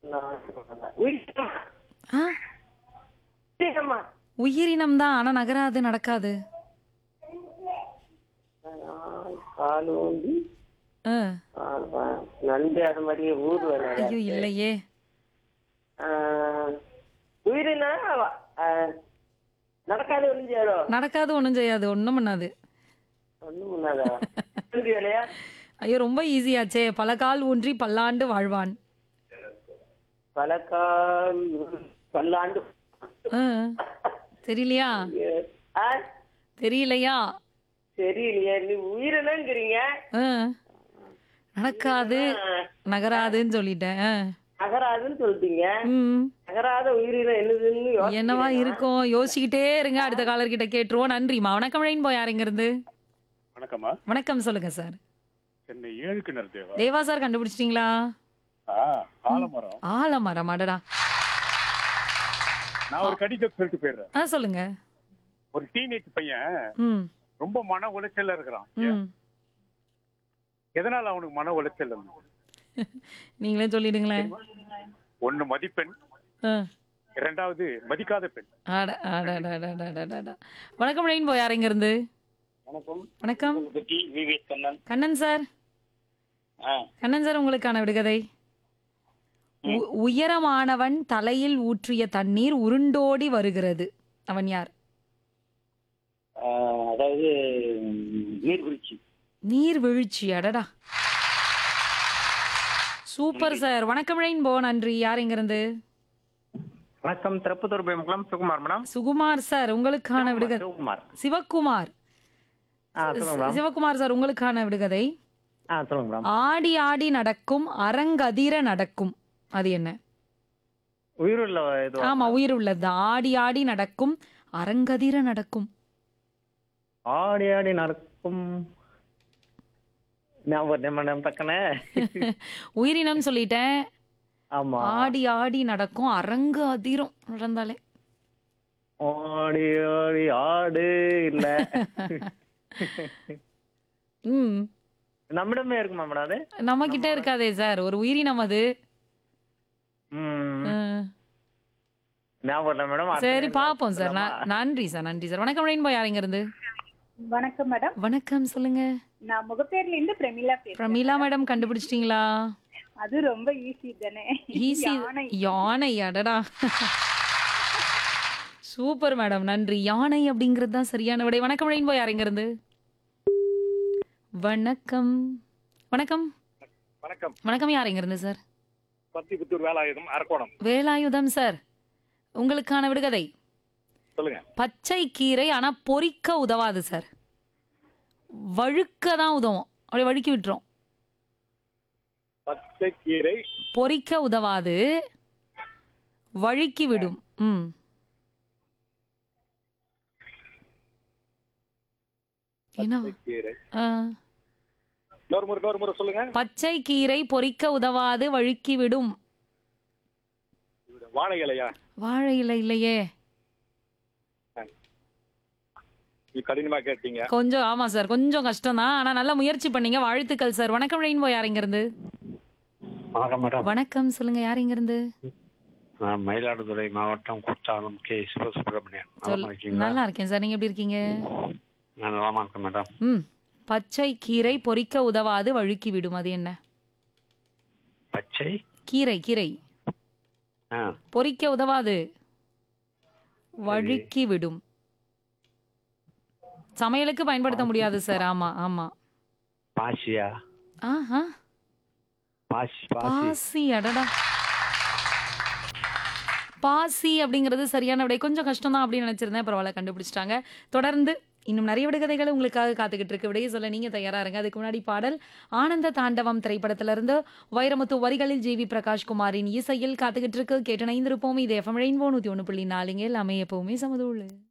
உயிரினம் ஆ உயிரினமா உயிரினம் தான் ஆனா நகராது நடக்காது கால் ஊந்தி ஆ. கால் வா- நண்டு அது மாதிரியே ஊர் வர ஐயோ இல்லையே உயிரினா நடக்காத ஒழிஞ்சாரோ நடக்காது ஒண்ணும் செய்யாது ஒண்ணும் பண்ணாது ஒண்ணும் பண்ணாதா நன்றி வேலையா ஐயோ ரொம்ப ஈஸியாச்சே பல கால் ஊன்றி பல்லாண்டு வாழ்வான் பல கால் பல்லாண்டு ஆ. தெரியலையா ஆ, தெரியலையா தெரியலையே நீ உயிரினங்கிறீங்க ஆ. நடக்காது நகராதுன்னு சொல்லிட்டேன் ஆ. நகராதுன்னு சொல்லிட்டீங்க ம் நகராத உயிரினம் என்னதுன்னு யோசி- என்னவா இருக்கும் யோசிச்சுக்கிட்டே இருங்க அடுத்த காலர் கிட்ட கேட்டுருவோம் நன்றிம்மா வணக்கம் ரெயின் போய் யாருங்க இருந்து வணக்கம்மா வணக்கம் சொல்லுங்க சார் சென்னை ஏழு கிணறு தேவா தேவா சார் கண்டுபிடிச்சிட்டீங்களா ஆ ஆலமரம் ஆலமரம் அடடா நான் ஒரு கடிதம் சொல்லிட்டு போயிடுறேன் ஆ சொல்லுங்க ஒரு டீனேஜ் பையன் ம் ரொம்ப மன உளைச்சல்ல இருக்கிறான் ம் எதனால அவனுக்கு மன உளைச்சல் வந்து? நீங்களே சொல்லிடுங்களேன் ஒண்ணு மதிப்பெண் ஆ. இரண்டாவது மதிக்காத பெண் அட அட அட, அட, அட, அட, அட. வணக்கம் ரெயின் போய் யாருங்க இருந்து வணக்கம் வணக்கம் பத்தி விவேக் கண்ணன் கண்ணன் சார் கண்ணன் சார் உங்களுக்கான விடுகதை உ- உயரமானவன் தலையில் ஊற்றிய தண்ணீர் உருண்டோடி வருகிறது அவன் யார் அதாவது நீர்வீழ்ச்சி நீர்வீழ்ச்சி அடடா சூப்பர் சார் வணக்கம் ரெயின்போ நன்றி யார் இங்க இருந்து வணக்கம் திருப்பத்தூர் பேமக்குளம் சுகுமார் மேடம் சுகுமார் சார் உங்களுக்கான விடுகதை சிவகுமார் சிவக்குமார் ஆ சொல்லுங்க மேடம் சிவக்குமார் சார் உங்களுக்கான விடுகதை ஆ சொல்லுங்க மேடம் ஆடி ஆடி நடக்கும் அரங்கதிர நடக்கும் அது என்ன உயிருள்ள இது ஆமா உயிர் உள்ளது ஆடி ஆடி நடக்கும் அரங்கதிர நடக்கும் ஆடி ஆடி நடக்கும் ஞாபகம் மேடம் டக்குனே உயிரினம் சொல்லிட்டேன் ஆமா ஆடி ஆடி நடக்கும் அரங்கு அதிரும் நடந்தாலே ஆடி ஆடி ஆடு இல்ல ம் நம்மிடமே இருக்குமா மேடம் அது நம்ம கிட்ட இருக்காதே சார் ஒரு உயிரினம் அது ம் ம். ஞாபகம் இல்லை மேடம் சரி பாப்போம் சார் ந- நன்றி சார் நன்றி சார் வணக்கம் ரெயின்போ யாருங்க இருந்து வணக்கம் மேடம் வணக்கம் சொல்லுங்க நான் முகப்பேர்ல இருந்து பிரமிளா பேசுறேன் பிரமீளா மேடம் கண்டுபிடிச்சிட்டீங்களா அது ரொம்ப ஈஸி தானே ஈஸி யானை. யானை அடடா சூப்பர் மேடம் நன்றி யானை அப்படிங்கிறது தான் சரியான விடை வணக்கம் ரெயின்போ யாருங்க இருந்து வணக்கம் வணக்கம் வணக்கம் வணக்கம் யாருங்க இருந்து சார் பத்திபுத்தூர் வேலாயுதம் அரக்கோணம் வேலாயுதம் சார் உங்களுக்கான விடுகதை சொல்லுங்க பச்சை கீரை ஆனா பொரிக்க உதவாது சார் வழுக்க தான் உதவும் அப்படியே வழுக்கி விட்டுரும் பச்சை கீரை பொரிக்க உதவாது வழுக்கி விடும் ம் என்ன கீரை ஆ. இன்னொரு முறை இன்னொரு முறை சொல்லுங்க பச்சை கீரை பொரிக்க உதவாது வழுக்கி விடும் வாழை இலையா வாழை இலை இல்லையே நீ கடினமா கேட்டீங்க கொஞ்சம் ஆமா சார் கொஞ்சம் கஷ்டம் தான் ஆனா நல்லா முயற்சி பண்ணீங்க வாழ்த்துக்கள் சார் வணக்கம் ரெயின்போ யார் இங்க இருந்து வணக்கம் மேடம் வணக்கம் சொல்லுங்க யார் இங்க இருந்து நான் மயிலாடுதுறை மாவட்டம் குற்றாலம் கே சிவசுப்பிரமணியன் சொல் நலமா இருக்கீங்களா நல்லா இருக்கேன் சார் நீங்க எப்படி இருக்கீங்க நான் நலமா இருக்கேன் மேடம் ம் பச்சை கீரை பொரிக்க உதவாது வழுக்கி விடும் அது என்ன பச்சை கீரை கீரை ஆ பொரிக்க உதவாது வழுக்கி விடும் சமையலுக்கு பயன்படுத்த முடியாது சார் ஆமா ஆமா பாசியா ஆஹா பாசி பாசி பாசி அடடா பாசி அப்படிங்கிறது சரியான விடை கொஞ்சம் கஷ்டம் தான் அப்படின்னு நினைச்சிருந்தேன் பரவாயில்ல கண்டுபிடிச்சிட்டாங்க தொடர்ந்து இன்னும் நிறைய விடுகதைகள் உங்களுக்காக காத்துக்கிட்டு இருக்கு விடையை சொல்ல நீங்க தயாரா இருங்க அதுக்கு முன்னாடி பாடல் ஆனந்த தாண்டவம் திரைப்படத்திலிருந்து வைரமுத்து வரிகளில் ஜி வி பிரகாஷ் குமாரின் இசையில் காத்துக்கிட்டு இருக்கு கேட்டு இணைந்திருப்போம் இது எஃப்எம் ரெயின்போ நூத்தி ஒன்று புள்ளி நாலுங்க எல்லாமே எப்பவுமே சமதூள்